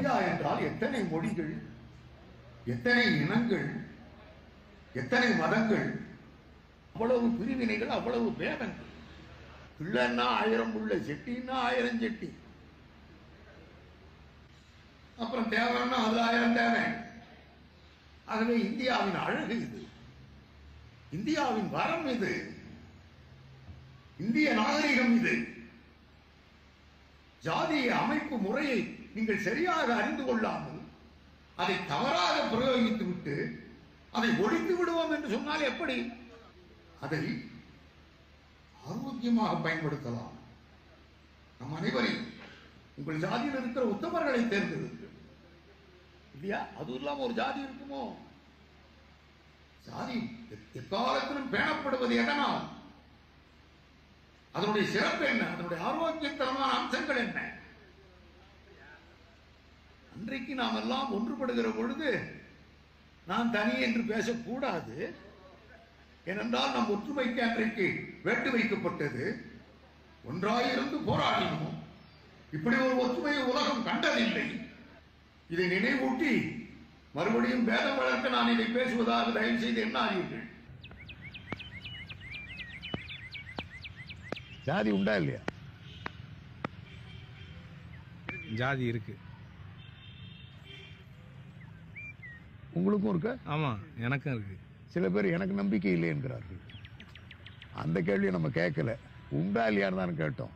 India என்றால் எத்தனை மொழிகள் எத்தனை இனங்கள் எத்தனை மதங்கள் அவ்வளவு பிரிவினைகள் அவ்வளவு பேதங்கள் பிள்ளைன்னா ஆயிரம் புள்ள செட்டின்னா ஆயிரம் செட்டி அப்புறம் தேவைன்னா அது ஆயிரம் தேவை ஆகவே இந்தியாவின் அழகு இது இந்தியாவின் வரம் இது இந்திய நாகரிகம் இது ஜாதிய அமைப்பு முறையை நீங்கள் சரியாக அறிந்து கொள்ளாமல் அதை தவறாக பிரயோகித்து விட்டு அதை ஒழித்து விடுவோம் என்று சொன்னால் எப்படி அதை ஆரோக்கியமாக பயன்படுத்தலாம் நம் அனைவரையும் உங்கள் ஜாதியில் இருக்கிற உத்தமர்களை தேர்ந்தெடுங்கள் இல்லையா அது இல்லாம ஒரு ஜாதி இருக்குமோ ஜாதி எ- எக்காலத்திலும் பேணப்படுவது எதனால் அதனுடைய சிறப்பு என்ன அதனுடைய ஆரோக்கியத்தரமான அம்சங்கள் என்ன அன்றைக்கு நாம் எல்லாம் ஒன்றுபடுகிற பொழுது நான் தனி என்று பேசக்கூடாது ஏனென்றால் நம் ஒற்றுமைக்கு அன்றைக்கு வேட்டு வைக்கப்பட்டது ஒன்றாயிருந்து போராடினோம் இப்படி ஒரு ஒற்றுமையை உலகம் கண்டதில்லை இதை நினைவூட்டி மறுபடியும் பேதம் வளர்க்க நான் இதை பேசுவதாக தயவு செய்து எண்ணாதீர்கள் ஜாதி உண்டா இல்லையா ஜாதி இருக்கு உங்களுக்கும் இருக்க ஆமாம் எனக்கும் இருக்கு சில பேர் எனக்கு நம்பிக்கை இல்லை என்கிறார்கள் அந்த கேள்வியை நம்ம கேட்கல உண்டா இல்லையான்னு தான் கேட்டோம்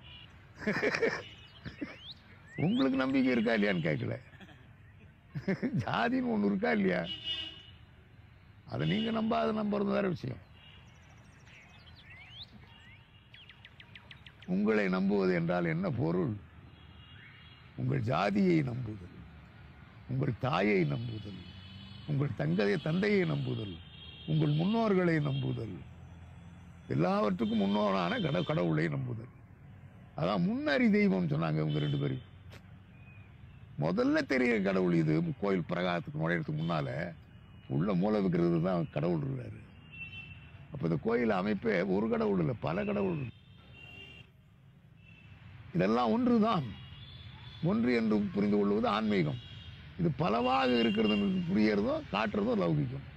உங்களுக்கு நம்பிக்கை இருக்கா இல்லையான்னு கேட்கல ஜாதின்னு ஒன்று இருக்கா இல்லையா அதை நீங்க நம்பாத நம்புறது வேற விஷயம் உங்களை நம்புவது என்றால் என்ன பொருள் உங்கள் ஜாதியை நம்புதல் உங்கள் தாயை நம்புதல் உங்கள் தங்கைய தந்தையை நம்புதல் உங்கள் முன்னோர்களை நம்புதல் எல்லாவற்றுக்கும் முன்னோரான கட கடவுளை நம்புதல் அதான் முன்னறி தெய்வம் சொன்னாங்க இவங்க ரெண்டு பேரும் முதல்ல தெரிய கடவுள் இது கோயில் பிரகாரத்துக்கு நுழையறதுக்கு முன்னால உள்ள மூல விக்கிறது தான் கடவுள் இருக்காரு அப்ப இந்த கோயில் அமைப்பே ஒரு கடவுள் இல்லை பல கடவுள் இருக்கு. இதெல்லாம் ஒன்றுதான் ஒன்று என்று புரிந்து கொள்வது ஆன்மீகம் இது பலவாக இருக்கிறது புரியறதோ காட்டுறதோ லௌகிகம்